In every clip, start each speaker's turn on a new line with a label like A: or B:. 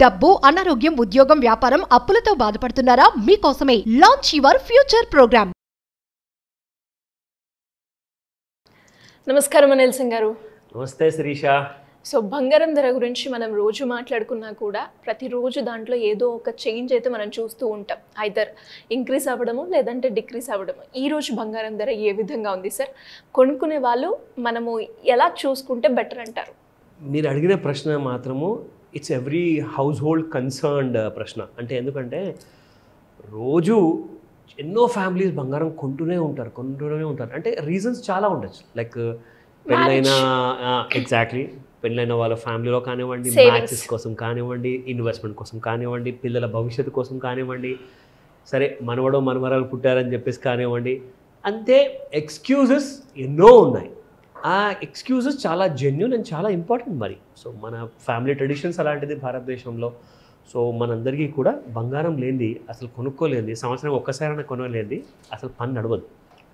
A: డబ్బు అనారోగ్యం ఉద్యోగం వ్యాపారం అప్పులతో బాధపడుతున్నారా మీకోసమే లాంచ్ యువర్ ఫ్యూచర్ ప్రోగ్రామ్
B: నమస్కారం అనిల్ సింగ్ గారు
C: నమస్తే శిరీష
B: సో బంగారం ధర గురించి మనం రోజు మాట్లాడుకున్నా కూడా ప్రతిరోజు దాంట్లో ఏదో ఒక చేంజ్ అయితే మనం చూస్తూ ఉంటాం ఐదర్ ఇంక్రీస్ అవ్వడము లేదంటే డిక్రీస్ అవ్వడము ఈ రోజు బంగారం ధర ఏ విధంగా ఉంది సార్ కొనుక్కునే వాళ్ళు మనము ఎలా చూసుకుంటే బెటర్ అంటారు
C: మీరు అడిగిన ప్రశ్న మాత్రము it's every household concerned ప్రశ్న అంటే ఎందుకంటే రోజు ఎన్నో ఫ్యామిలీస్ బంగారం కొంటూనే ఉంటారు కొంటూనే ఉంటారు అంటే రీజన్స్ చాలా ఉండొచ్చు లైక్ పెళ్ళైన ఎగ్జాక్ట్లీ పెళ్ళైన వాళ్ళ ఫ్యామిలీలో కానివ్వండి
B: Savings.
C: మ్యాచెస్ కోసం కానివ్వండి ఇన్వెస్ట్మెంట్ కోసం కానివ్వండి పిల్లల భవిష్యత్తు కోసం కానివ్వండి సరే మనవడో మనవరాలు పుట్టారని చెప్పేసి కానివ్వండి అంతే ఎక్స్క్యూజెస్ ఎన్నో ఉన్నాయి ఆ ఎక్స్క్యూజెస్ చాలా జెన్యున్ అండ్ చాలా ఇంపార్టెంట్ మరి సో మన ఫ్యామిలీ ట్రెడిషన్స్ అలాంటిది భారతదేశంలో సో మనందరికీ కూడా బంగారం లేనిది అసలు కొనుక్కోలేంది సంవత్సరం ఒక్కసారైనా కొనలేంది అసలు పని నడవదు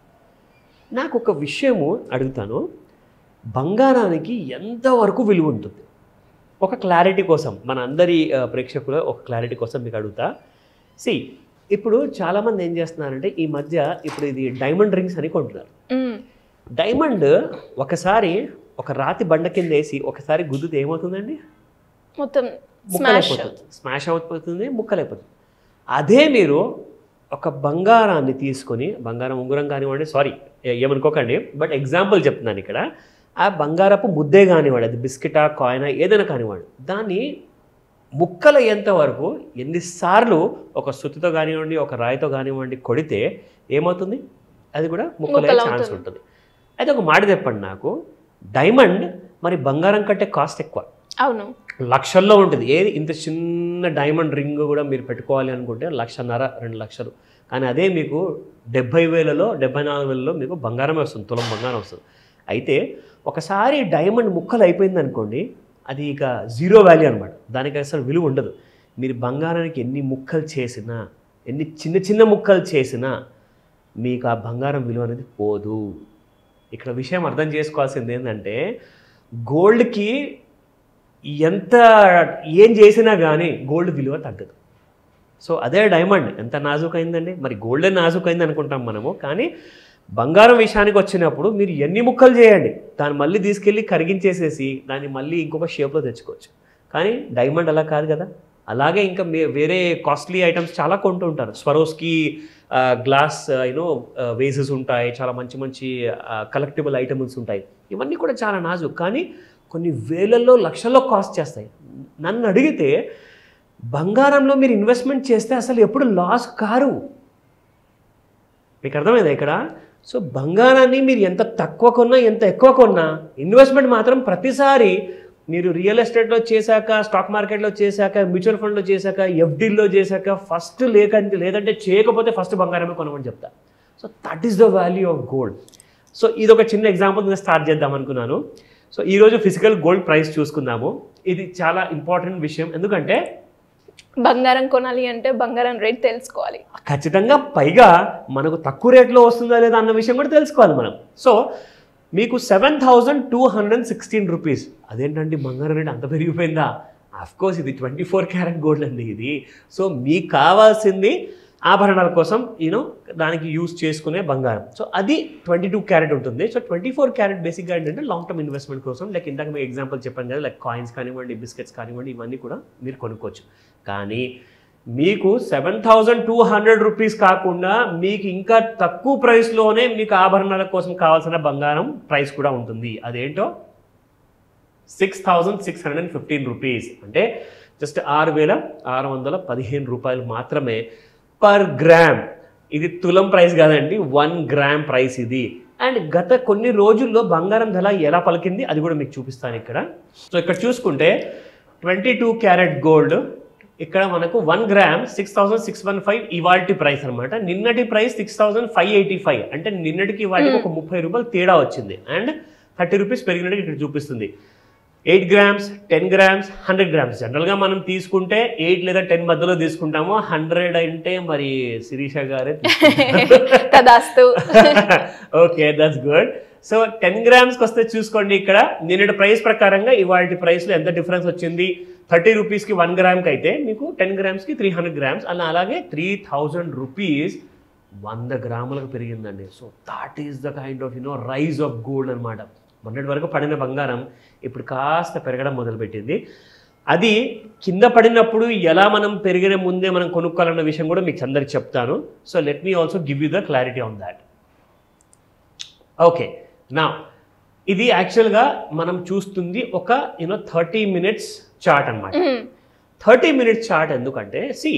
C: నాకు ఒక విషయము అడుగుతాను బంగారానికి ఎంతవరకు విలువ ఉంటుంది ఒక క్లారిటీ కోసం మన అందరి ఆ, ప్రేక్షకుల ఒక క్లారిటీ కోసం మీకు అడుగుతా సి ఇప్పుడు చాలామంది ఏం చేస్తున్నారంటే ఈ మధ్య ఇప్పుడు ఇది డైమండ్ రింగ్స్ అని కొంటున్నారు
B: మ్మ్.
C: డైమండ్ ఒకసారి ఒక రాతి బండ కింద వేసి ఒకసారి గుద్దుతే ఏమవుతుందండి
B: మొత్తం స్మాష్
C: ముక్కలైపోతుంది స్మాష్ అయిపోతుంది ముక్కలైపోతుంది అదే మీరు ఒక బంగారాన్ని తీసుకొని బంగారం ఉంగరం కానివ్వండి సారీ ఏమనుకోకండి బట్ ఎగ్జాంపుల్ చెప్తున్నాను ఇక్కడ ఆ బంగారపు ముద్దే కానివ్వండి అది బిస్కెటా కాయినా ఏదైనా కానివ్వండి దాన్ని ముక్కలు అయ్యేంత వరకు ఎన్నిసార్లు ఒక సుత్తితో కానివ్వండి ఒక రాయితో కానివ్వండి కొడితే ఏమవుతుంది అది కూడా ముక్కలయ్యే
B: ముక్కలు
C: ఛాన్స్
B: అవుతుంది.
C: ఉంటుంది అయితే ఒక మాట చెప్పండి నాకు డైమండ్ మరి బంగారం కంటే కాస్ట్ ఎక్కువ
B: అవును
C: లక్షల్లో ఉంటుంది ఏది ఇంత చిన్న డైమండ్ రింగ్ కూడా మీరు పెట్టుకోవాలి అనుకుంటే లక్షన్నర రెండు లక్షలు కానీ అదే మీకు డెబ్బై వేలలో డెబ్బై నాలుగు వేలలో మీకు బంగారమే వస్తుంది తులం బంగారం వస్తుంది అయితే ఒకసారి డైమండ్ ముక్కలు అయిపోయింది అనుకోండి అది ఇక జీరో వాల్యూ అనమాట దానికి అసలు విలువ ఉండదు మీరు బంగారానికి ఎన్ని ముక్కలు చేసినా ఎన్ని చిన్న చిన్న ముక్కలు చేసినా మీకు ఆ బంగారం విలువ అనేది పోదు ఇక్కడ విషయం అర్థం చేసుకోవాల్సింది ఏంటంటే గోల్డ్కి ఎంత ఏం చేసినా కానీ గోల్డ్ విలువ తగ్గదు సో అదే డైమండ్ ఎంత నాజుకైందండి మరి గోల్డే నాజుకైంది అనుకుంటాం మనము కానీ బంగారం విషయానికి వచ్చినప్పుడు మీరు ఎన్ని ముక్కలు చేయండి దాన్ని మళ్ళీ తీసుకెళ్ళి కరిగించేసేసి దాన్ని మళ్ళీ ఇంకొక షేప్లో తెచ్చుకోవచ్చు కానీ డైమండ్ అలా కాదు కదా అలాగే ఇంకా మే- వేరే కాస్ట్లీ ఐటమ్స్ చాలా కొంటూ ఉంటారు స్వరోస్కి గ్లాస్ యూనో వేసెస్ ఉంటాయి చాలా మంచి మంచి కలెక్టిబుల్ ఐటమ్స్ ఉంటాయి ఇవన్నీ కూడా చాలా నాజు కానీ కొన్ని వేలల్లో లక్షల్లో కాస్ట్ చేస్తాయి నన్ను అడిగితే బంగారంలో మీరు ఇన్వెస్ట్మెంట్ చేస్తే అసలు ఎప్పుడు లాస్ కారు మీకు అర్థమైందా ఇక్కడ సో బంగారాన్ని మీరు ఎంత తక్కువ కొన్నా ఎంత ఎక్కువ కొన్నా ఇన్వెస్ట్మెంట్ మాత్రం ప్రతిసారి మీరు రియల్ ఎస్టేట్లో చేశాక స్టాక్ మార్కెట్లో చేశాక మ్యూచువల్ ఫండ్లో చేశాక ఎఫ్డీల్లో చేశాక ఫస్ట్ లేకంటే లేదంటే చేయకపోతే ఫస్ట్ బంగారమే కొనమని చెప్తా so that is the value of gold so ఇది ఒక చిన్న ఎగ్జాంపుల్ నేను స్టార్ట్ చేద్దాం అనుకున్నాను సో ఈరోజు ఫిజికల్ గోల్డ్ ప్రైస్ చూసుకుందాము ఇది చాలా ఇంపార్టెంట్ విషయం ఎందుకంటే
B: బంగారం కొనాలి అంటే బంగారం రేట్ తెలుసుకోవాలి
C: ఖచ్చితంగా పైగా మనకు తక్కువ రేట్లో వస్తుందా లేదా అన్న విషయం కూడా తెలుసుకోవాలి మనం సో మీకు seven thousand two hundred sixteen rupees అదేంటండి బంగారం రేట్ అంత పెరిగిపోయిందా కోర్స్ ఇది ట్వంటీ ఫోర్ క్యారెట్ గోల్డ్ అండి ఇది సో మీకు కావాల్సింది ఆభరణాల కోసం యూనో దానికి యూస్ చేసుకునే బంగారం సో అది ట్వంటీ టూ క్యారెట్ ఉంటుంది సో ట్వంటీ ఫోర్ క్యారెట్ బేసిక్గా ఏంటంటే లాంగ్ టర్మ్ ఇన్వెస్ట్మెంట్ కోసం లైక్ ఇందాక మీకు ఎగ్జాంపుల్ చెప్పాను కదా లైక్ కాయిన్స్ కానివ్వండి బిస్కెట్స్ కానివ్వండి ఇవన్నీ కూడా మీరు కొనుక్కోవచ్చు కానీ మీకు seven thousand two hundred rupees కాకుండా మీకు ఇంకా తక్కువ ప్రైస్లోనే మీకు ఆభరణాల కోసం కావాల్సిన బంగారం ప్రైస్ కూడా ఉంటుంది అదేంటో six thousand six hundred and fifteen rupees అంటే జస్ట్ ఆరు వేల ఆరు వందల పదిహేను రూపాయలు మాత్రమే పర్ గ్రామ్ ఇది తులం ప్రైస్ కాదండి వన్ గ్రామ్ ప్రైస్ ఇది అండ్ గత కొన్ని రోజుల్లో బంగారం ధర ఎలా పలికింది అది కూడా మీకు చూపిస్తాను ఇక్కడ సో ఇక్కడ చూసుకుంటే ట్వంటీ టూ క్యారెట్ గోల్డ్ ఇక్కడ మనకు one gram six thousand six one five ఇవాల్టి ప్రైస్ అనమాట నిన్నటి price six thousand five eighty five అంటే నిన్నటికి ఇవాళకి ఒక ముప్పై రూపాయలు తేడా వచ్చింది అండ్ థర్టీ రూపీస్ పెరిగినట్టు ఇక్కడ చూపిస్తుంది eight grams ten grams hundred grams జనరల్గా మనం తీసుకుంటే ఎయిట్ లేదా టెన్ మధ్యలో తీసుకుంటాము హండ్రెడ్ అంటే మరి శిరీష గారే
B: తదాస్తు
C: okay that's good so ten గ్రామ్స్కి వస్తే చూసుకోండి ఇక్కడ నిన్నటి ప్రైస్ ప్రకారంగా ఇవాళ ప్రైస్లో ఎంత డిఫరెన్స్ వచ్చింది థర్టీ రూపీస్కి వన్ గ్రామ్కి అయితే మీకు టెన్ గ్రామ్స్కి త్రీ హండ్రెడ్ గ్రామ్స్ అలా అలాగే త్రీ థౌజండ్ రూపీస్ వంద గ్రాములకు పెరిగిందండి so that is the kind of you know rise of gold అనమాట మొన్నటి వరకు పడిన బంగారం ఇప్పుడు కాస్త పెరగడం మొదలుపెట్టింది అది కింద పడినప్పుడు ఎలా మనం పెరిగిన ముందే మనం కొనుక్కోవాలన్న విషయం కూడా మీకు అందరికి చెప్తాను so let me also give you the clarity on that okay నా ఇది యాక్చువల్గా మనం చూస్తుంది ఒక యూనో థర్టీ మినిట్స్ చార్ట్ అనమాట థర్టీ మినిట్స్ చార్ట్ ఎందుకంటే సి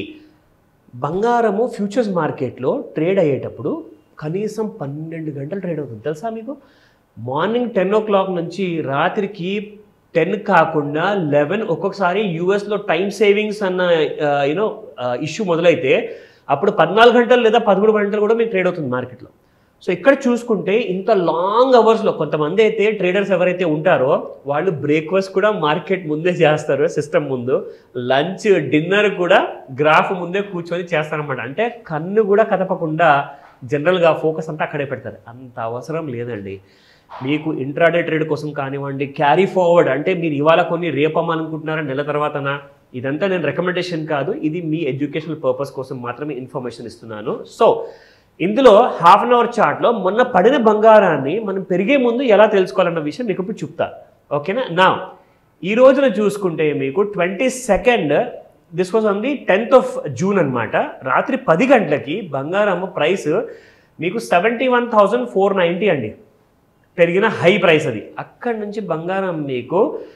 C: బంగారము ఫ్యూచర్స్ మార్కెట్లో ట్రేడ్ అయ్యేటప్పుడు కనీసం పన్నెండు గంటలు ట్రేడ్ అవుతుంది తెలుసా మీకు మార్నింగ్ టెన్ ఓ క్లాక్ నుంచి రాత్రికి టెన్ కాకుండా లెవెన్ ఒక్కొక్కసారి యూఎస్లో టైం సేవింగ్స్ అన్న యూనో ఇష్యూ మొదలైతే అప్పుడు పద్నాలుగు గంటలు లేదా పదమూడు గంటలు కూడా మీకు ట్రేడ్ అవుతుంది మార్కెట్లో సో ఇక్కడ చూసుకుంటే ఇంత లాంగ్ అవర్స్లో కొంతమంది అయితే ట్రేడర్స్ ఎవరైతే ఉంటారో వాళ్ళు బ్రేక్ఫాస్ట్ కూడా మార్కెట్ ముందే చేస్తారు సిస్టమ్ ముందు లంచ్ డిన్నర్ కూడా గ్రాఫ్ ముందే కూర్చొని చేస్తారన్నమాట అంటే కన్ను కూడా కదపకుండా జనరల్గా ఫోకస్ అంతా అక్కడే పెడతారు అంత అవసరం లేదండి మీకు ఇంట్రాడే ట్రేడ్ కోసం కానివ్వండి క్యారీ ఫార్వర్డ్ అంటే మీరు ఇవాళ కొన్ని రేపమ్మనుకుంటున్నారా నెల తర్వాతనా ఇదంతా నేను రికమెండేషన్ కాదు ఇది మీ ఎడ్యుకేషనల్ పర్పస్ కోసం మాత్రమే ఇన్ఫర్మేషన్ ఇస్తున్నాను సో ఇందులో హాఫ్ అన్ అవర్ చార్ట్లో మొన్న పడిన బంగారాన్ని మనం పెరిగే ముందు ఎలా తెలుసుకోవాలన్న విషయం మీకు ఇప్పుడు చెప్తా ఓకేనా నా ఈ రోజున చూసుకుంటే మీకు twenty second this was on the tenth of June అనమాట రాత్రి పది గంటలకి బంగారం ప్రైస్ మీకు seventy one thousand four ninety అండి పెరిగిన హై ప్రైస్ అది అక్కడి నుంచి బంగారం మీకు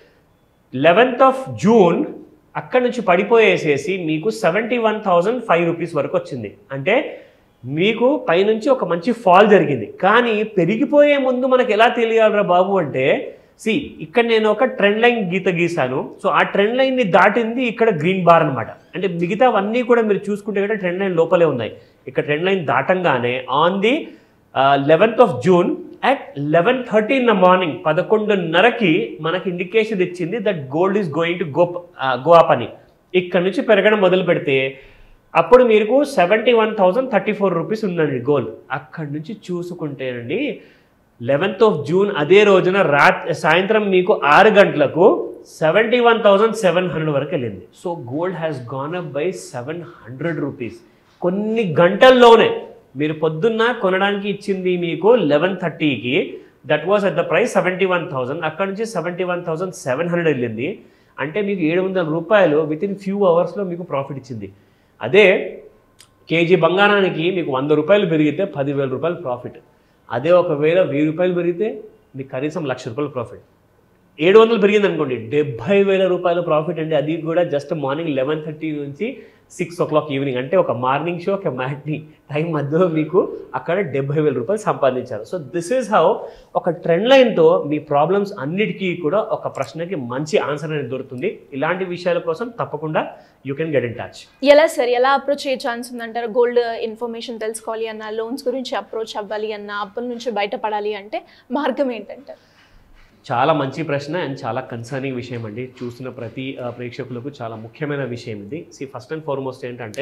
C: లెవెన్త్ ఆఫ్ జూన్ అక్కడి నుంచి పడిపోయేసేసి మీకు seventy one thousand five rupees వరకు వచ్చింది అంటే మీకు పైనుంచి ఒక మంచి ఫాల్ జరిగింది కానీ పెరిగిపోయే ముందు మనకు ఎలా తెలియాలరా బాబు అంటే సి ఇక్కడ నేను ఒక ట్రెండ్ లైన్ గీత గీసాను సో ఆ ట్రెండ్ లైన్ని దాటింది ఇక్కడ గ్రీన్ బార్ అనమాట అంటే మిగతావన్నీ కూడా మీరు చూసుకుంటే కూడా ట్రెండ్ లైన్ లోపలే ఉన్నాయి ఇక్కడ ట్రెండ్ లైన్ దాటంగానే on the eleventh of June at eleven thirty in the morning పదకొండున్నరకి మనకి ఇండికేషన్ ఇచ్చింది that gold is going to go go up అని ఇక్కడ నుంచి పెరగడం మొదలు పెడితే అప్పుడు మీకు seventy one thousand thirty four rupees ఉందండి గోల్డ్ అక్కడి నుంచి చూసుకుంటేనండి లెవెన్త్ ఆఫ్ జూన్ అదే రోజున రాత్ సాయంత్రం మీకు ఆరు గంటలకు seventy one thousand seven hundred వరకు వెళ్ళింది so gold has gone up by seven hundred rupees కొన్ని గంటల్లోనే మీరు పొద్దున్న కొనడానికి ఇచ్చింది మీకు లెవెన్ థర్టీకి that was at the price seventy one thousand అక్కడ నుంచి seventy one thousand seven hundred వెళ్ళింది అంటే మీకు ఏడు వందల రూపాయలు విత్ ఇన్ ఫ్యూ అవర్స్లో మీకు ప్రాఫిట్ ఇచ్చింది అదే కేజీ బంగారానికి మీకు వంద రూపాయలు పెరిగితే పదివేల రూపాయలు ప్రాఫిట్ అదే ఒకవేళ వెయ్యి రూపాయలు పెరిగితే మీకు కనీసం లక్ష రూపాయలు ప్రాఫిట్ ఏడు వందలు పెరిగింది అనుకోండి డెబ్బై వేల రూపాయల ప్రాఫిట్ అండి అది కూడా జస్ట్ మార్నింగ్ లెవెన్ థర్టీ నుంచి సిక్స్ ఓ క్లాక్ ఈవినింగ్ అంటే ఒక మార్నింగ్ షో ఒక మ్యాట్ని టైం మధ్యలో మీకు అక్కడ డెబ్బై వేల రూపాయలు సంపాదించారు సో దిస్ ఈజ్ హౌ ఒక ట్రెండ్ లైన్తో మీ ప్రాబ్లమ్స్ అన్నిటికీ కూడా ఒక ప్రశ్నకి మంచి ఆన్సర్ అనేది దొరుకుతుంది ఇలాంటి విషయాల కోసం తప్పకుండా you can get in touch
B: ఎలా సార్ ఎలా అప్రోచ్ అయ్యే ఛాన్స్ ఉందంటారు గోల్డ్ ఇన్ఫర్మేషన్ తెలుసుకోవాలి అన్న లోన్స్ గురించి అప్రోచ్ అవ్వాలి అన్న అప్పుల నుంచి బయటపడాలి అంటే మార్గం ఏంటంటారు
C: చాలా మంచి ప్రశ్న అండ్ చాలా కన్సర్నింగ్ విషయం అండి చూస్తున్న ప్రతి ఆ, ప్రేక్షకులకు చాలా ముఖ్యమైన విషయం ఇది సి ఫస్ట్ అండ్ ఫార్మోస్ట్ ఏంటంటే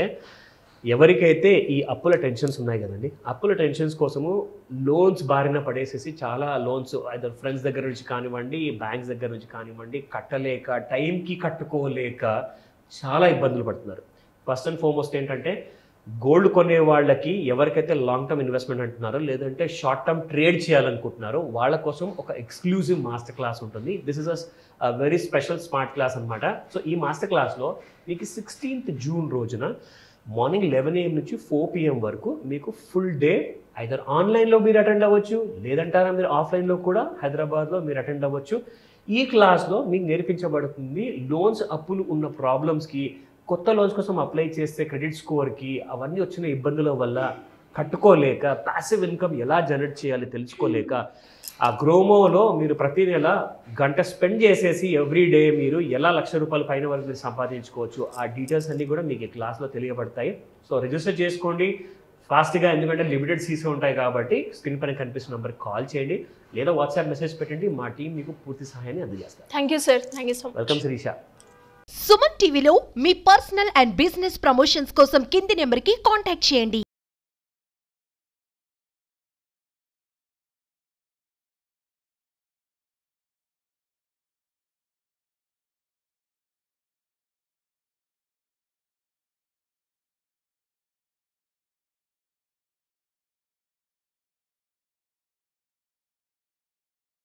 C: ఎవరికైతే ఈ అప్పుల టెన్షన్స్ ఉన్నాయి కదండి అప్పుల టెన్షన్స్ కోసము లోన్స్ బారిన పడేసేసి చాలా లోన్స్ ఐదర్ ఫ్రెండ్స్ దగ్గర నుంచి కానివ్వండి బ్యాంక్స్ దగ్గర నుంచి కానివ్వండి కట్టలేక టైంకి కట్టుకోలేక చాలా ఇబ్బందులు పడుతున్నారు ఫస్ట్ అండ్ ఫార్మోస్ట్ ఏంటంటే గోల్డ్ కొనే వాళ్ళకి ఎవరికైతే లాంగ్ టర్మ్ ఇన్వెస్ట్మెంట్ అంటున్నారో లేదంటే షార్ట్ టర్మ్ ట్రేడ్ చేయాలనుకుంటున్నారో వాళ్ళ కోసం ఒక ఎక్స్క్లూజివ్ మాస్టర్ క్లాస్ ఉంటుంది this is a very special smart class అనమాట సో ఈ మాస్టర్ క్లాస్లో మీకు సిక్స్టీన్త్ జూన్ రోజున మార్నింగ్ లెవెన్ ఏఎం నుంచి ఫోర్ పిఎం వరకు మీకు ఫుల్ డే ఐదర్ ఆన్లైన్లో మీరు అటెండ్ అవ్వచ్చు లేదంటారా మీరు ఆఫ్లైన్లో కూడా హైదరాబాద్లో మీరు అటెండ్ అవ్వచ్చు ఈ క్లాస్లో మీకు నేర్పించబడుతుంది లోన్స్ అప్పులు ఉన్న ప్రాబ్లమ్స్కి కొత్త లోన్స్ కోసం అప్లై చేస్తే క్రెడిట్ స్కోర్కి అవన్నీ వచ్చిన ఇబ్బందుల వల్ల కట్టుకోలేక ప్యాసివ్ ఇన్కమ్ ఎలా జనరేట్ చేయాలి తెలుసుకోలేక ఆ గ్రోమోలో మీరు ప్రతి నెల గంట స్పెండ్ చేసేసి ఎవ్రీ డే మీరు ఎలా లక్ష రూపాయల పైన వరకు మీరు సంపాదించుకోవచ్చు ఆ డీటెయిల్స్ అన్నీ కూడా మీకు ఈ క్లాస్లో తెలియబడతాయి సో రిజిస్టర్ చేసుకోండి ఫాస్ట్గా ఎందుకంటే లిమిటెడ్ సీసీ ఉంటాయి కాబట్టి స్క్రీన్ పైన కనిపిస్తున్న నెంబర్కి కాల్ చేయండి లేదా వాట్సాప్ మెసేజ్ పెట్టండి మా టీం మీకు పూర్తి సహాయాన్ని అందజేస్తారు
B: thank you sir thank you so much
C: welcome Sirisha
A: Suman టీవీలో మీ పర్సనల్ అండ్ బిజినెస్ ప్రమోషన్స్ కోసం కింది నెంబర్కి కాంటాక్ట్ చేయండి